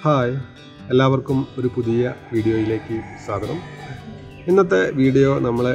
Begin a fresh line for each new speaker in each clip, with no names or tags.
hi എല്ലാവർക്കും ഒരു പുതിയ വീഡിയോയിലേക്ക് സ്വാഗതം ഇന്നത്തെ വീഡിയോ നമ്മളെ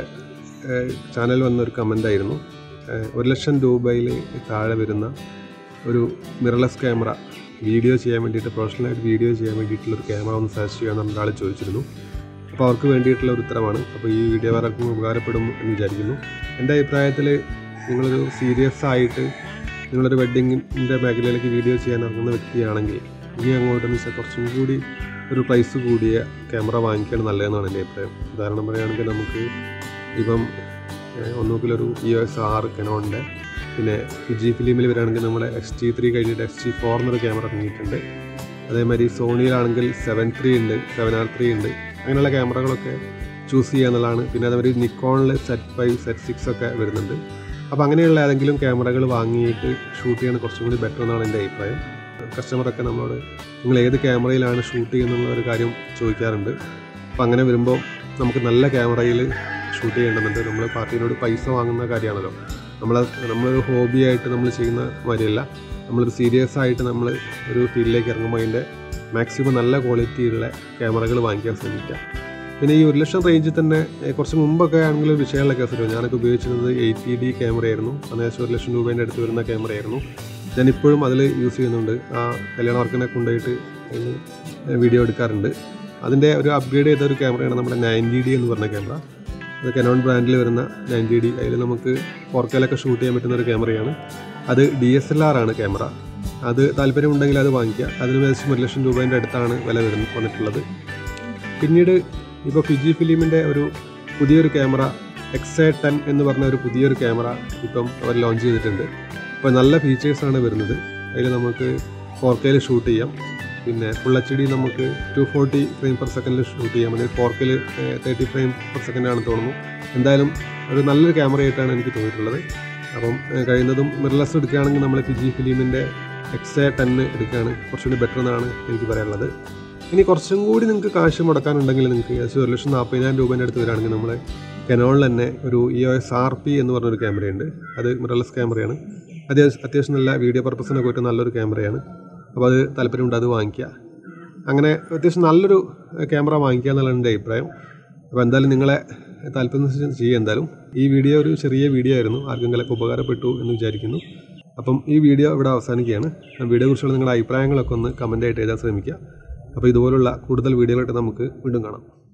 ചാനൽ വന്നൊരു കമൻ്റ് ആയിരുന്നു ഏഹ്, ഒരു ലക്ഷം രൂപയിൽ താഴെ വരുന്ന ഒരു മിറർലെസ് ക്യാമറ വീഡിയോ ചെയ്യാൻ വേണ്ടിയിട്ട് പ്രൊഫഷണലായിട്ട് വീഡിയോ ചെയ്യാൻ വേണ്ടിയിട്ടുള്ളൊരു ക്യാമറ ഒന്ന് സെർച്ച് ചെയ്യാൻ ഒരാൾ ചോദിച്ചിരുന്നു അപ്പോൾ അവർക്ക് വേണ്ടിയിട്ടുള്ള ഒരു ഉത്തരമാണ് അപ്പോൾ ഈ വീഡിയോ പലർക്കും ഉപകാരപ്പെടും എന്ന് വിചാരിക്കുന്നു എൻ്റെ അഭിപ്രായത്തിൽ നിങ്ങളൊരു സീരിയസ് ആയിട്ട് നിങ്ങളൊരു വെഡ്ഡിങ്ങിൻ്റെ മേഖലയിലേക്ക് വീഡിയോ ചെയ്യാൻ ഇറങ്ങുന്ന വ്യക്തിയാണെങ്കിൽ ഇനി അങ്ങോട്ടെന്ന് വെച്ചാൽ കുറച്ചും കൂടി ഒരു പ്രൈസ് കൂടിയ ക്യാമറ വാങ്ങിക്കുകയാണ് നല്ലതെന്നാണ് എൻ്റെ അഭിപ്രായം ഉദാഹരണം പറയുകയാണെങ്കിൽ നമുക്ക് ഇപ്പം ഏഹ്, ഒന്നുകിലൊരു ഇ എസ് ആർ കനോണിൻ്റെ പിന്നെ ജി ഫിലിമിൽ വരികയാണെങ്കിൽ നമ്മുടെ എക്സ് ടി ത്രീ കഴിഞ്ഞിട്ട് എക്സ് ടി ഫോർ എന്നൊരു ക്യാമറ ഇറങ്ങിയിട്ടുണ്ട് അതേമാതിരി സോണിയിലാണെങ്കിൽ സെവൻ ത്രീ ഉണ്ട് സെവൻ ആർ ത്രീ ഉണ്ട് അങ്ങനെയുള്ള ക്യാമറകളൊക്കെ ചൂസ് ചെയ്യുക എന്നുള്ളതാണ് പിന്നെ അതേമാതിരി നിക്കോണിൽ സെറ്റ് ഫൈവ് സെറ്റ് സിക്സ് ഒക്കെ വരുന്നുണ്ട് അപ്പോൾ അങ്ങനെയുള്ള ഏതെങ്കിലും ക്യാമറകൾ വാങ്ങിയിട്ട് ഷൂട്ട് ചെയ്യാൻ കുറച്ചും കൂടി ബെറ്റർ എന്നാണ് എൻ്റെ അഭിപ്രായം കസ്റ്റമറൊക്കെ നമ്മളോട് നിങ്ങൾ ഏത് ക്യാമറയിലാണ് ഷൂട്ട് ചെയ്യുന്നുള്ള ഒരു കാര്യം ചോദിക്കാറുണ്ട് അപ്പോൾ അങ്ങനെ വരുമ്പോൾ നമുക്ക് നല്ല ക്യാമറയിൽ ഷൂട്ട് ചെയ്യേണ്ടതുണ്ട് നമ്മൾ പാർട്ടിയിലോട് പൈസ വാങ്ങുന്ന കാര്യമാണല്ലോ നമ്മൾ നമ്മളൊരു ഹോബിയായിട്ട് നമ്മൾ ചെയ്യുന്ന മാതിരിയല്ല നമ്മളൊരു സീരിയസ് ആയിട്ട് നമ്മൾ ഒരു ഫീൽഡിലേക്ക് ഇറങ്ങുമ്പോൾ അതിൻ്റെ മാക്സിമം നല്ല ക്വാളിറ്റിയുള്ള ക്യാമറകൾ വാങ്ങിക്കാൻ ശ്രമിക്കുക പിന്നെ ഈ ഒരു ലക്ഷം റേഞ്ചിൽ തന്നെ ഏഹ്, കുറച്ച് മുമ്പൊക്കെ ആണെങ്കിൽ വിഷയമുള്ള കേസ് വരും ഞാനൊക്കെ ഉപയോഗിച്ചിരുന്നത് എയ്റ്റി ഡി ക്യാമറയായിരുന്നു അന്നേരം ഒരു ലക്ഷം രൂപേൻ്റെ അടുത്ത് വരുന്ന ക്യാമറയായിരുന്നു ഞാനിപ്പോഴും അതിൽ യൂസ് ചെയ്യുന്നുണ്ട് ആ കല്യാണ വർക്കിനെ കൊണ്ടുപോയിട്ട് അതിന് വീഡിയോ എടുക്കാറുണ്ട് അതിൻ്റെ ഒരു അപ്ഗ്രേഡ് ചെയ്ത ഒരു ക്യാമറയാണ് നമ്മുടെ നയൻറ്റി ഡി എന്ന് പറഞ്ഞ ക്യാമറ അത് കനോൺ ബ്രാൻഡിൽ വരുന്ന നയൻറ്റി ഡി അതിൽ നമുക്ക് ഫോർക്കയിലൊക്കെ ഷൂട്ട് ചെയ്യാൻ പറ്റുന്ന ഒരു ക്യാമറയാണ് അത് ഡി എസ് എൽ ആർ ആണ് ക്യാമറ അത് താല്പര്യമുണ്ടെങ്കിൽ അത് വാങ്ങിക്കുക അതിന് ഏകദേശം ഒരു ലക്ഷം രൂപേൻ്റെ അടുത്താണ് വില വരുന്ന വന്നിട്ടുള്ളത് പിന്നീട് ഇപ്പോൾ ഫിജി ഫിലിമിൻ്റെ ഒരു പുതിയൊരു ക്യാമറ എക്സ് എ ടെൻ എന്ന് പറഞ്ഞ ഒരു പുതിയൊരു ക്യാമറ ഇപ്പം അവർ ലോഞ്ച് ചെയ്തിട്ടുണ്ട് അപ്പോൾ നല്ല ഫീച്ചേഴ്സാണ് വരുന്നത് അതിൽ നമുക്ക് ഫോർ കെയിൽ ഷൂട്ട് ചെയ്യാം പിന്നെ ഫുൾ എച്ച് ഡി നമുക്ക് ടു ഫോർട്ടി ഫ്രെയിം പെർ സെക്കൻഡിൽ ഷൂട്ട് ചെയ്യാം അല്ലെങ്കിൽ ഫോർ കെയിൽ തേർട്ടി ഫ്രെയിം പെർ സെക്കൻഡ് ആണെന്ന് തോന്നുന്നു എന്തായാലും ഒരു നല്ലൊരു ക്യാമറ ആയിട്ടാണ് എനിക്ക് തോന്നിയിട്ടുള്ളത് അപ്പം ഏഹ്, കഴിയുന്നതും മിറർലെസ് എടുക്കുകയാണെങ്കിൽ നമ്മൾ ഫിജി ഫിലിമിൻ്റെ എക്സ് എ ടെന്ന് എടുക്കുകയാണ് കുറച്ചുകൂടി ബെറ്റർ എന്നാണ് എനിക്ക് പറയാനുള്ളത് ഇനി കുറച്ചും കൂടി നിങ്ങൾക്ക് കാശ് മുടക്കാനുണ്ടെങ്കിൽ നിങ്ങൾക്ക് ഏകദേശം ഒരു ലക്ഷം നാൽപ്പതിനായിരം രൂപേൻ്റെ അടുത്ത് വരികയാണെങ്കിൽ നമ്മൾ കെനോണിൽ തന്നെ ഒരു E O S R P എന്ന് പറഞ്ഞൊരു ക്യാമറയുണ്ട് അത് മിറർലെസ് ക്യാമറയാണ് അത്യാവശ്യം അത്യാവശ്യം നല്ല വീഡിയോ പർപ്പസിനൊക്കെ പറ്റുന്ന നല്ലൊരു ക്യാമറയാണ് അപ്പോൾ അത് താല്പര്യമുണ്ട് അത് വാങ്ങിക്കുക അങ്ങനെ അത്യാവശ്യം നല്ലൊരു ക്യാമറ വാങ്ങിക്കുക എന്നുള്ളതാണ് എൻ്റെ അഭിപ്രായം അപ്പോൾ എന്തായാലും നിങ്ങളെ താല്പര്യം ചെയ്യുക എന്തായാലും ഈ വീഡിയോ ഒരു ചെറിയ വീഡിയോ ആയിരുന്നു ആർക്കെങ്കിലൊക്കെ ഉപകാരപ്പെട്ടു എന്ന് വിചാരിക്കുന്നു അപ്പം ഈ വീഡിയോ ഇവിടെ അവസാനിക്കുകയാണ് വീഡിയോ കുറിച്ചുള്ള നിങ്ങളുടെ അഭിപ്രായങ്ങളൊക്കെ ഒന്ന് കമൻ്റായിട്ട് എഴുതാൻ ശ്രമിക്കുക അപ്പോൾ ഇതുപോലുള്ള കൂടുതൽ വീഡിയോകളായിട്ട് നമുക്ക് വീണ്ടും കാണാം